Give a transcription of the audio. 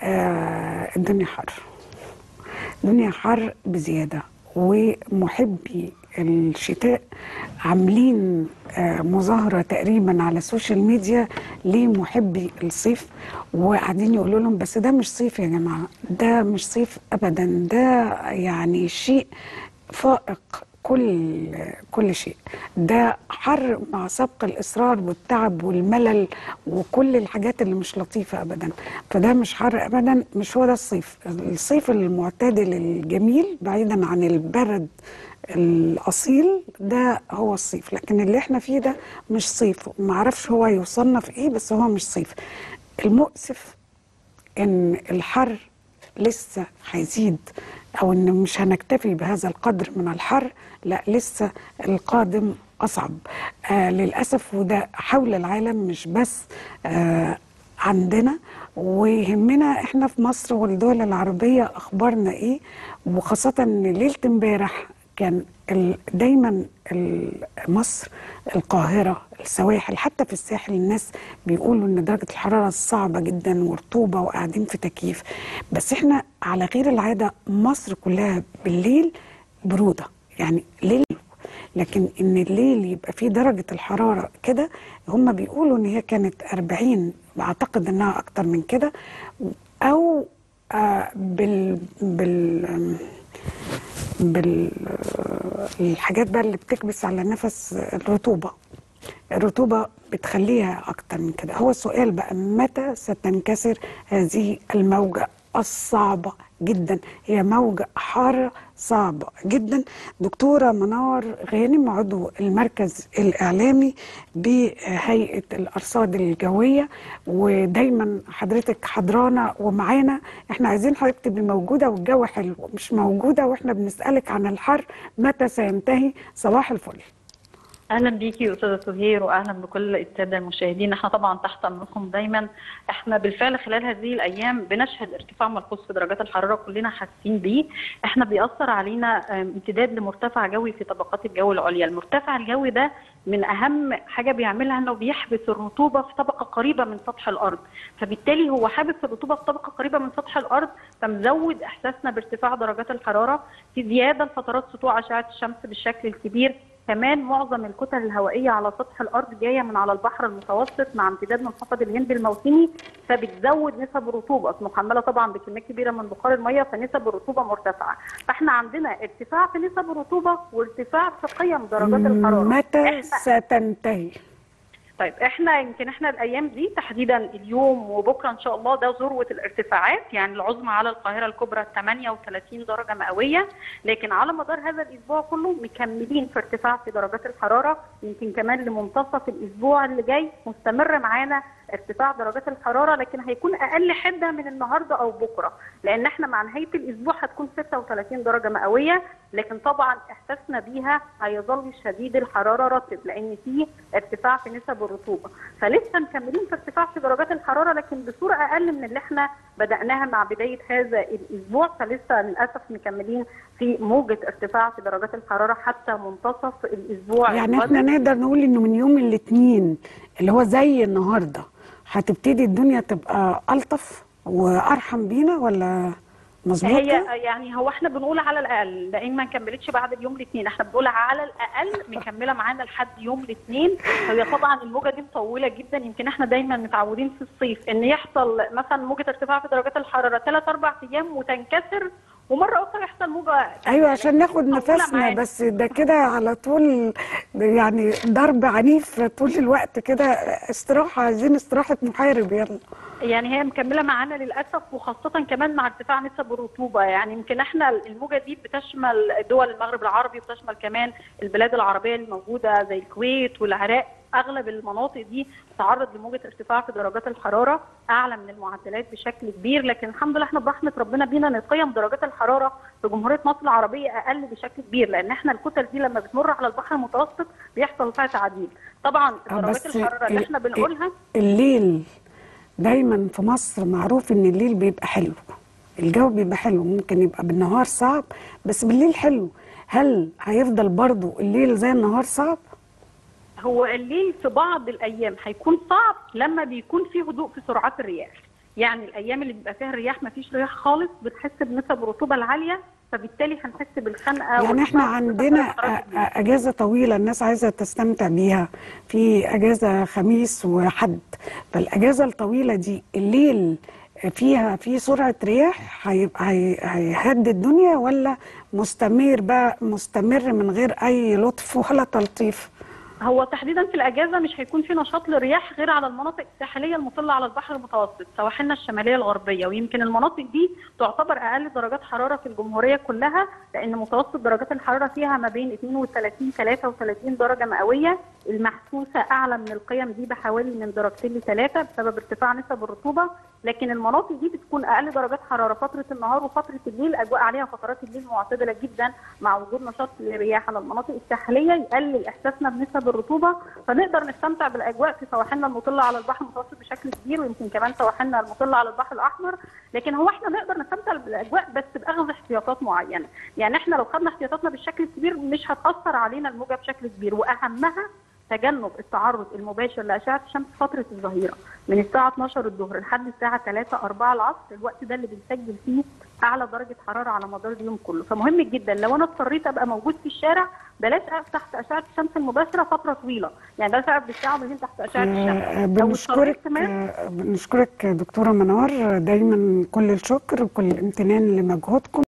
آه الدنيا حر الدنيا حر بزياده ومحبي الشتاء عاملين آه مظاهره تقريبا على السوشيال ميديا لمحبي الصيف وقاعدين يقولوا لهم بس ده مش صيف يا جماعه ده مش صيف ابدا ده يعني شيء فائق كل كل شيء ده حر مع سبق الاصرار والتعب والملل وكل الحاجات اللي مش لطيفه ابدا فده مش حر ابدا مش هو ده الصيف الصيف المعتدل الجميل بعيدا عن البرد الاصيل ده هو الصيف لكن اللي احنا فيه ده مش صيف معرفش هو يصنف ايه بس هو مش صيف المؤسف ان الحر لسه هيزيد او ان مش هنكتفي بهذا القدر من الحر لا لسه القادم اصعب آه للاسف وده حول العالم مش بس آه عندنا ويهمنا احنا في مصر والدول العربيه اخبارنا ايه وخاصه ان ليله امبارح كان دايما مصر القاهرة السواحل حتى في الساحل الناس بيقولوا ان درجة الحرارة صعبة جدا ورطوبة وقاعدين في تكييف بس احنا على غير العادة مصر كلها بالليل برودة يعني ليل لكن ان الليل يبقى فيه درجة الحرارة كده هم بيقولوا ان هي كانت 40 بعتقد انها اكتر من كده او آه بال بال بالحاجات بقى اللي بتكبس على نفس الرطوبة الرطوبة بتخليها أكتر من كده هو السؤال بقى متى ستنكسر هذه الموجة الصعبة جدا هي موجة حارة صعبة جدا دكتورة منار غانم عضو المركز الإعلامي بهيئة الأرصاد الجوية ودايما حضرتك حضرانة ومعانا احنا عايزين حضرتك تبقي موجودة والجو حلو مش موجودة واحنا بنسألك عن الحر متى سينتهي صباح الفل اهلا بيكي استاذه سهير واهلا بكل الساده المشاهدين احنا طبعا تحت امركم دايما احنا بالفعل خلال هذه الايام بنشهد ارتفاع ملحوظ في درجات الحراره كلنا حاسين بيه احنا بيأثر علينا امتداد لمرتفع جوي في طبقات الجو العليا المرتفع الجوي ده من اهم حاجه بيعملها انه بيحبس الرطوبه في طبقه قريبه من سطح الارض فبالتالي هو حابس الرطوبه في طبقه قريبه من سطح الارض فمزود احساسنا بارتفاع درجات الحراره في زياده لفترات سطوع اشعه الشمس بالشكل الكبير كمان معظم الكتل الهوائيه على سطح الارض جايه من على البحر المتوسط مع امتداد منخفض الهند الموسمي فبتزود نسب الرطوبه محمله طبعا بكميات كبيره من بخار الميه فنسب الرطوبه مرتفعه فاحنا عندنا ارتفاع في نسب الرطوبه وارتفاع في قيم درجات الحراره متى ستنتهي طيب احنا يمكن احنا الايام دي تحديدا اليوم وبكره ان شاء الله ده ذروه الارتفاعات يعني العظمى على القاهره الكبرى 38 درجه مئويه لكن على مدار هذا الاسبوع كله مكملين في ارتفاع في درجات الحراره يمكن كمان لمنتصف الاسبوع اللي جاي مستمر معانا ارتفاع درجات الحراره لكن هيكون اقل حده من النهارده او بكره لان احنا مع نهايه الاسبوع هتكون 36 درجه مئويه لكن طبعا احساسنا بيها هيظل شديد الحراره رطب لان في ارتفاع في نسب الرطوبه فلسه مكملين في ارتفاع في درجات الحراره لكن بصوره اقل من اللي احنا بداناها مع بدايه هذا الاسبوع فلسه للاسف مكملين في موجه ارتفاع في درجات الحراره حتى منتصف الاسبوع يعني احنا نقدر نقول انه من يوم الاثنين اللي هو زي النهارده هتبتدي الدنيا تبقى الطف وارحم بينا ولا مظبوط هي يعني هو احنا بنقول على الاقل لان ما كملتش بعد اليوم الاثنين احنا بنقول على الاقل مكمله معانا لحد يوم الاثنين هي طبعا الموجه دي مطوله جدا يمكن احنا دايما متعودين في الصيف ان يحصل مثلا موجه ارتفاع في درجات الحراره ثلاث اربع ايام وتنكسر ومره اخرى يحصل موجه ايوه عشان ناخد نفسنا بس ده كده على طول يعني ضرب عنيف طول الوقت كده استراحه عايزين استراحه محارب يلا يعني هي مكمله معانا للاسف وخاصه كمان مع ارتفاع نسب الرطوبه يعني يمكن احنا الموجه دي بتشمل دول المغرب العربي وبتشمل كمان البلاد العربيه الموجوده زي الكويت والعراق اغلب المناطق دي تعرض لموجه ارتفاع في درجات الحراره اعلى من المعدلات بشكل كبير لكن الحمد لله احنا برحمه ربنا بينا ان قيم درجات الحراره في جمهوريه مصر العربيه اقل بشكل كبير لان احنا الكتل دي لما بتمر على البحر المتوسط بيحصل فيها تعديل طبعا درجات الحراره اللي احنا بنقولها الليل دايما في مصر معروف ان الليل بيبقى حلو الجو بيبقى حلو ممكن يبقى بالنهار صعب بس بالليل حلو هل هيفضل برضو الليل زي النهار صعب هو الليل في بعض الايام هيكون صعب لما بيكون في هدوء في سرعات الرياح يعني الايام اللي بيبقى فيها الرياح ما فيش رياح خالص بنحس بنسب الرطوبه العاليه فبالتالي هنحس بالخنقه يعني احنا والضغط عندنا والفترات أ- الجديدة. أ- اجازه طويله الناس عايزه تستمتع بيها في اجازه خميس وحد فالاجازه الطويله دي الليل فيها في سرعه رياح هيبقى هي- هيهدي الدنيا ولا مستمر بقى مستمر من غير اي لطف ولا تلطيف هو تحديدا في الاجازه مش هيكون في نشاط للرياح غير على المناطق الساحليه المطله على البحر المتوسط سواحلنا الشماليه الغربيه ويمكن المناطق دي تعتبر اقل درجات حراره في الجمهوريه كلها لان متوسط درجات الحراره فيها ما بين 32 33 درجه مئويه المحسوسه اعلى من القيم دي بحوالي من درجتين لثلاثه بسبب ارتفاع نسب الرطوبه لكن المناطق دي بتكون اقل درجات حراره فتره النهار وفتره الليل الاجواء عليها فترات الليل معتدله جدا مع وجود نشاط للرياح على المناطق الساحليه يقلل احساسنا بنسب الرطوبه فنقدر نستمتع بالاجواء في سواحلنا المطله على البحر المتوسط بشكل كبير ويمكن كمان سواحلنا المطله على البحر الاحمر لكن هو احنا نقدر نستمتع بالاجواء بس باخذ احتياطات معينه يعني احنا لو خدنا احتياطاتنا بالشكل الكبير مش هتاثر علينا الموجه بشكل كبير واهمها تجنب التعرض المباشر لاشعه الشمس فتره الظهيره من الساعه 12 الظهر لحد الساعه 3 4 العصر الوقت ده اللي بنسجل فيه اعلى درجه حراره على مدار اليوم كله فمهم جدا لو انا اضطريت ابقى موجود في الشارع بلاش اقف تحت اشعه الشمس المباشره فتره طويله يعني بلاش اقف بالساعه وبعدين تحت اشعه الشمس آه، لو بنشكرك اضطريت كمان آه، بنشكرك دكتوره منار دايما كل الشكر وكل الامتنان لمجهودكم